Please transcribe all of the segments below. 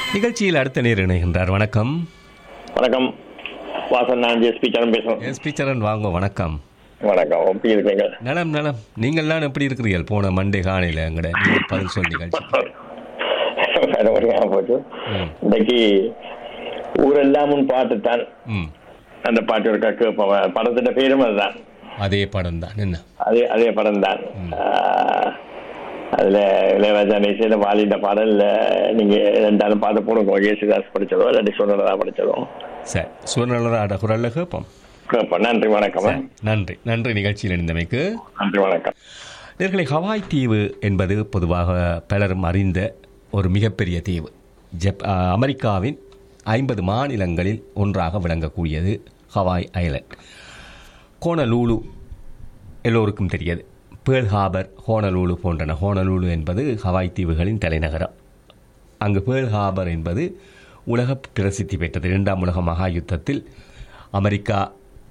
நிகழ்ச்சியில் அடுத்த நேர் இணைகின்றார் வணக்கம் வணக்கம் வாசன் நான் ஜெஸ்பி சரண் பேசுறேன் எஸ் பிச்சரன் வாங்க வணக்கம் வணக்கம் எப்படி இருக்கீங்க நலம் நலம் நீங்கள்லாம் எப்படி இருக்கிறீர்கள் போன மண்டே காலையில் எங்கட நீங்கள் பதில் சொல் நிகழ்ச்சி வேற ஒரு ஞாபகம் போச்சு ம். இன்னைக்கு ஊரெல்லாம் உன் பாட்டு தான் ம் அந்த பாட்டு ஒரு கேட்போம் படத்தின் பேரும் அதுதான் அதே படம் தான் என்ன அதே அதே படம் தான் அதுல இளையராஜா இசையில வாலிட்ட பாடல் நீங்க ரெண்டாலும் பார்த்து போடுங்க ஏசுதாஸ் படிச்சதோ இல்லாட்டி சுனலதா படிச்சதோ சரி சுவர்ணலராட குரலில் கேட்போம் கேட்போம் நன்றி வணக்கம் நன்றி நன்றி நிகழ்ச்சியில் இணைந்தமைக்கு நன்றி வணக்கம் நேர்களை ஹவாய் தீவு என்பது பொதுவாக பலரும் அறிந்த ஒரு மிகப்பெரிய தீவு ஜப் ஆ, அமெரிக்காவின் ஐம்பது மாநிலங்களில் ஒன்றாக விளங்கக்கூடியது ஹவாய் ஐலண்ட் கோனலூலு எல்லோருக்கும் தெரியாது பேர்ல் ஹார்பர் ஹோனலூலு போன்றன ஹோனலூலு என்பது ஹவாய் தீவுகளின் தலைநகரம் அங்கு பேர்ல் ஹார்பர் என்பது உலக பிரசித்தி பெற்றது இரண்டாம் உலக மகா யுத்தத்தில் அமெரிக்கா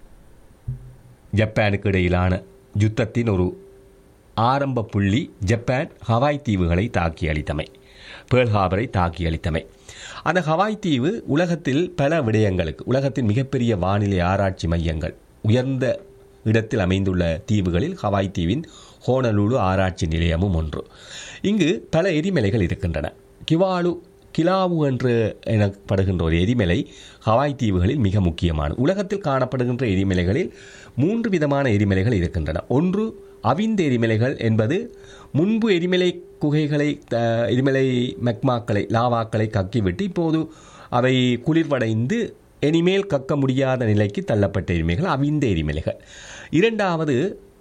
ஜப்பானுக்கு இடையிலான யுத்தத்தின் ஒரு ஆரம்ப புள்ளி ஜப்பான் ஹவாய் தீவுகளை தாக்கி அளித்தமை பேர்ல் ஹார்பரை தாக்கி அளித்தமை அந்த ஹவாய் தீவு உலகத்தில் பல விடயங்களுக்கு உலகத்தின் மிகப்பெரிய வானிலை ஆராய்ச்சி மையங்கள் உயர்ந்த இடத்தில் அமைந்துள்ள தீவுகளில் ஹவாய் தீவின் ஹோனலூலு ஆராய்ச்சி நிலையமும் ஒன்று இங்கு பல எரிமலைகள் இருக்கின்றன கிவாலு கிலாவு என்று எனப்படுகின்ற ஒரு எரிமலை ஹவாய் தீவுகளில் மிக முக்கியமானது உலகத்தில் காணப்படுகின்ற எரிமலைகளில் மூன்று விதமான எரிமலைகள் இருக்கின்றன ஒன்று அவிந்த எரிமலைகள் என்பது முன்பு எரிமலை குகைகளை த- எரிமலை மெக்மாக்களை லாவாக்களை கக்கிவிட்டு இப்போது அவை குளிர்வடைந்து இனிமேல் கக்க முடியாத நிலைக்கு தள்ளப்பட்ட எரிமலைகள் அவிந்த எரிமலைகள் இரண்டாவது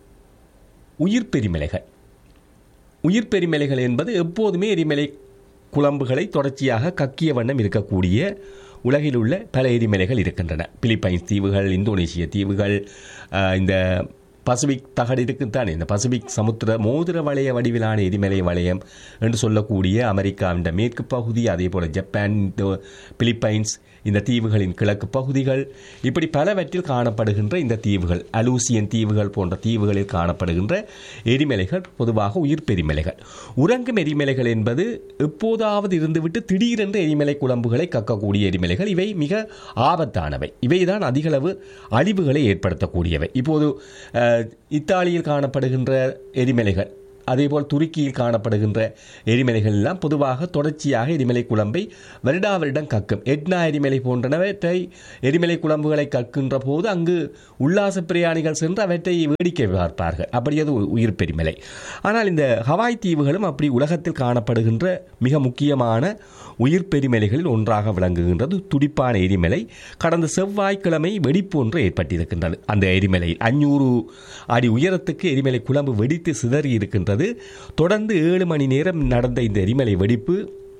உயிர் பெரிமலைகள் உயிர் பெரிமலைகள் என்பது எப்போதுமே எரிமலை குழம்புகளை தொடர்ச்சியாக கக்கிய வண்ணம் இருக்கக்கூடிய உலகில் உள்ள பல எரிமலைகள் இருக்கின்றன பிலிப்பைன்ஸ் தீவுகள் இந்தோனேசிய தீவுகள் அஹ், இந்த பசிபிக் தகடு இருக்குத்தானே இந்த பசிபிக் சமுத்திர மோதிர வளைய வடிவிலான எரிமலை வளையம் என்று சொல்லக்கூடிய அமெரிக்காவின் மேற்கு பகுதி அதே போல் ஜப்பான் இந்த பிலிப்பைன்ஸ் இந்த தீவுகளின் கிழக்கு பகுதிகள் இப்படி பலவற்றில் காணப்படுகின்ற இந்த தீவுகள் அலூசியன் தீவுகள் போன்ற தீவுகளில் காணப்படுகின்ற எரிமலைகள் பொதுவாக உயிர் பெரிமலைகள் உறங்கும் எரிமலைகள் என்பது எப்போதாவது இருந்துவிட்டு திடீரென்று எரிமலை குழம்புகளை கக்கக்கூடிய எரிமலைகள் இவை மிக ஆபத்தானவை இவைதான் அதிகளவு அழிவுகளை ஏற்படுத்தக்கூடியவை இப்போது அஹ், இத்தாலியில் காணப்படுகின்ற எரிமலைகள் அதேபோல் துருக்கியில் காணப்படுகின்ற எரிமலைகள் எல்லாம் பொதுவாக தொடர்ச்சியாக எரிமலை குழம்பை வருடா வருடம் கக்கும் எட்னா எரிமலை போன்றனவற்றை எரிமலை குழம்புகளை கற்கின்ற போது அங்கு உல்லாச பிரயாணிகள் சென்று அவற்றை வேடிக்கை பார்ப்பார்கள் அப்படி அது உ- உயிர் பெருமலை ஆனால் இந்த ஹவாய் தீவுகளும் அப்படி உலகத்தில் காணப்படுகின்ற மிக முக்கியமான உயிர் பெருமலைகளில் ஒன்றாக விளங்குகின்றது துடிப்பான எரிமலை கடந்த செவ்வாய்க்கிழமை வெடிப்பு ஒன்று ஏற்பட்டிருக்கின்றது அந்த எரிமலையில் அஞ்சூறு அடி உயரத்துக்கு எரிமலை குழம்பு வெடித்து சிதறி இருக்கின்றது தொடர்ந்து ஏழு மணி நேரம் நடந்த இந்த எரிமலை வெடிப்பு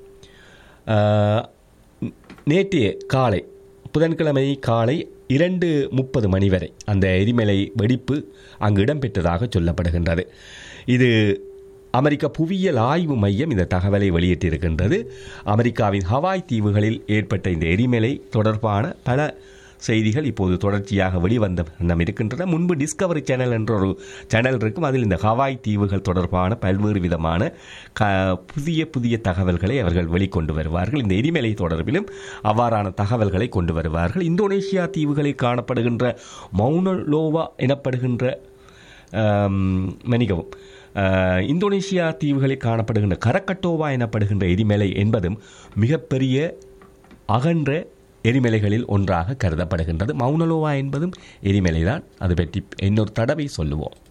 ஆஹ், நேற்றைய காலை புதன்கிழமை காலை இரண்டு முப்பது மணி வரை அந்த எரிமலை வெடிப்பு அங்கு இடம்பெற்றதாக சொல்லப்படுகின்றது இது அமெரிக்க புவியியல் ஆய்வு மையம் இந்த தகவலை வெளியிட்டிருக்கின்றது அமெரிக்காவின் ஹவாய் தீவுகளில் ஏற்பட்ட இந்த எரிமலை தொடர்பான பல செய்திகள் இப்போது தொடர்ச்சியாக வெளிவந்த வண்ணம் இருக்கின்றன முன்பு டிஸ்கவரி சேனல் என்ற ஒரு சேனல் இருக்கும் அதில் இந்த ஹவாய் தீவுகள் தொடர்பான பல்வேறு விதமான க புதிய புதிய தகவல்களை அவர்கள் வெளிக்கொண்டு வருவார்கள் இந்த எரிமலை தொடர்பிலும் அவ்வாறான தகவல்களை கொண்டு வருவார்கள் இந்தோனேஷியா தீவுகளில் காணப்படுகின்ற மௌனலோவா எனப்படுகின்ற ஆம், மன்னிக்கவும் ஆஹ், இந்தோனேஷியா தீவுகளில் காணப்படுகின்ற கரக்கட்டோவா எனப்படுகின்ற எரிமலை என்பதும் மிகப்பெரிய அகன்ற எரிமலைகளில் ஒன்றாக கருதப்படுகின்றது மௌனலோவா என்பதும் எரிமலைதான் அது பற்றி இன்னொரு தடவை சொல்லுவோம்